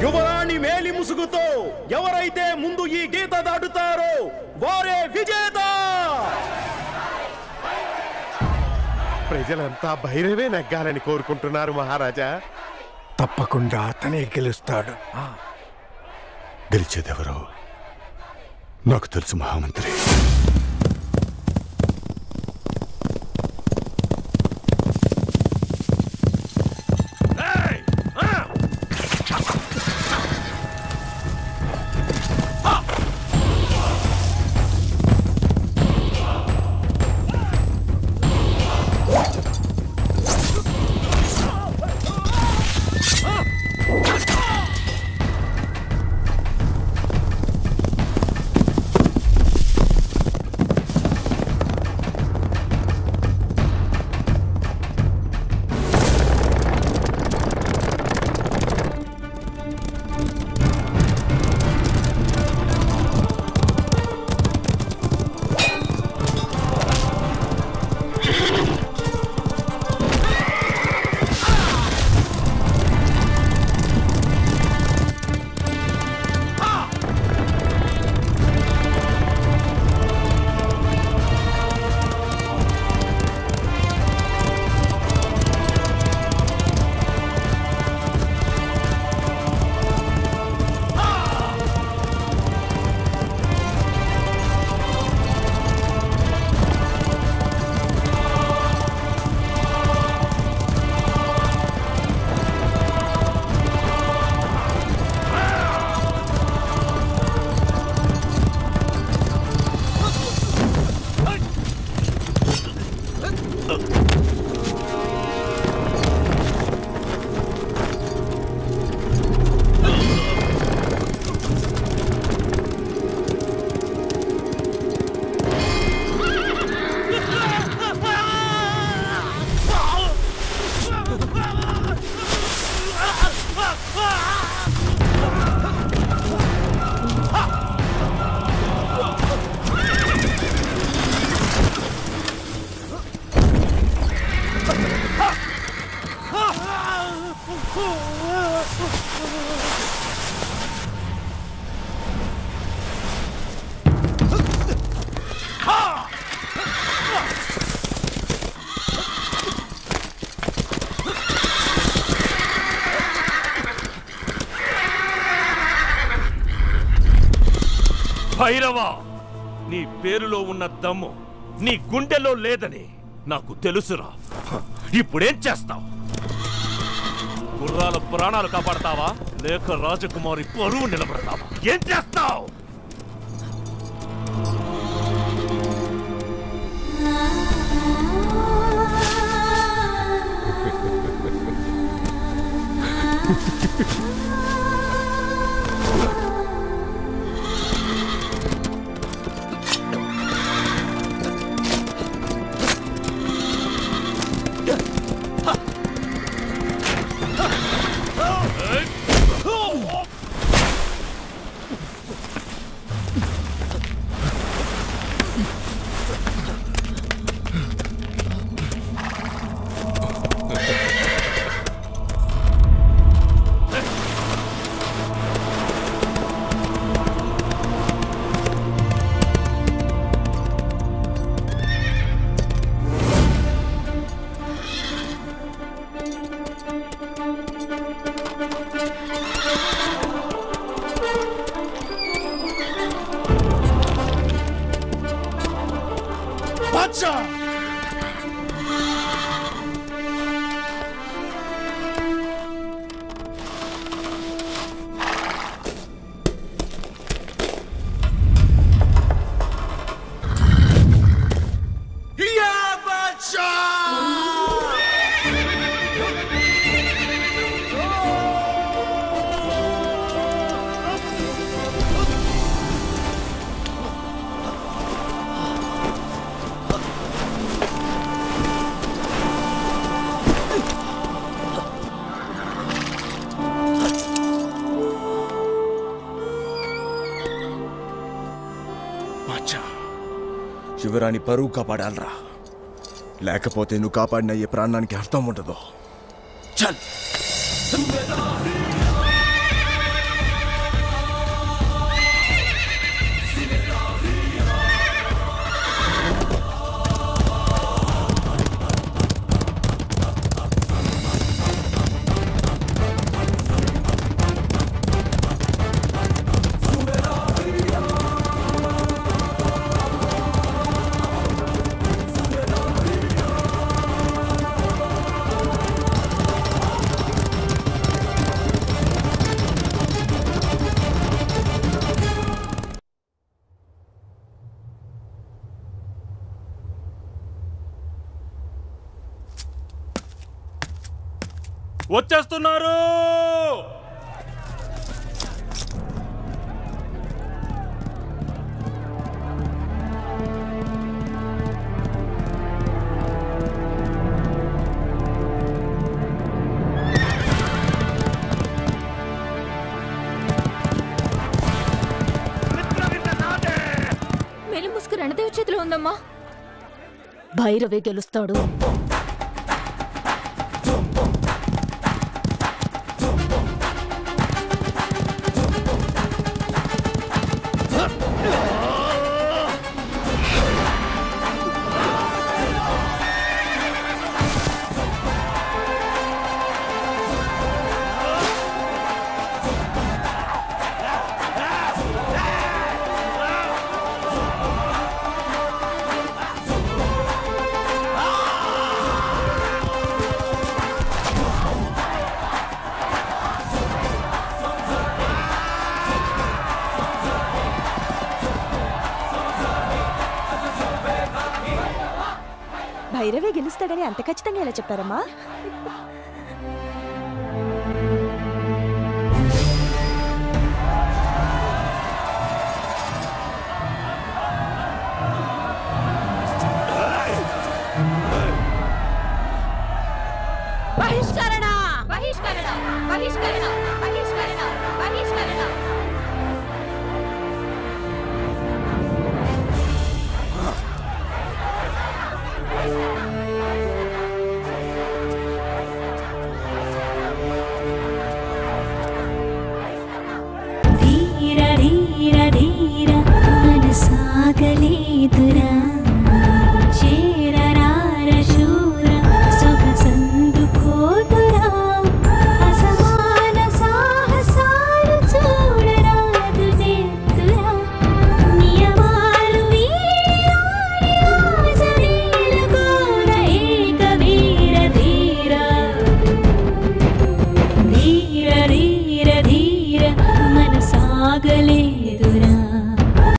యువరాణి మేలి ముసుగుతో ఎవరైతే ముందు ఈ గీత దాటుతారో వారే విజేత ప్రజలంతా భైరవే నెగ్గాలని కోరుకుంటున్నారు మహారాజా తప్పకుండా అతనే గెలుస్తాడు గెలిచేదెవరో నాకు తెలుసు మహామంత్రి భైరవా నీ పేరులో ఉన్న దమ్ము నీ గుండెలో లేదని నాకు తెలుసురా హ, ఇప్పుడేం చేస్తావు గుర్రాల ప్రాణాలు కాపాడతావా లేక రాజకుమారి పరువు నిలబడతావా ఏం చేస్తావు బాద్షా యా బాద్షా మచ్చా శివరాణి పరువు కాపాడాలరా లేకపోతే నువ్వు కాపాడిన ఈ ప్రాణానికి అర్థం ఉండదు చల్ వచ్చేస్తున్నారు మెలి ముసుగు రణదేవి చేతిలో ఉందమ్మా భైరవే గెలుస్తాడు భైరవే గెలుస్తాడని అంత ఖచ్చితంగా ఎలా చెప్పారమ్మా బహిష్కరణ బహిష్కరణ బహిష్కరణ బహిష్కరణ బహిష్కరణ ధీర ధీర ధీర మనసాగలేదురా చేరరార శూర సొగసందుకోదురా అసమాన సాహసాలు చూడరాదు నెత్తురా నియమాలు వీరాని ఆశలీల కోర ఏక వీర ధీరా ధీర ధీర ధీర మనసాగలేదు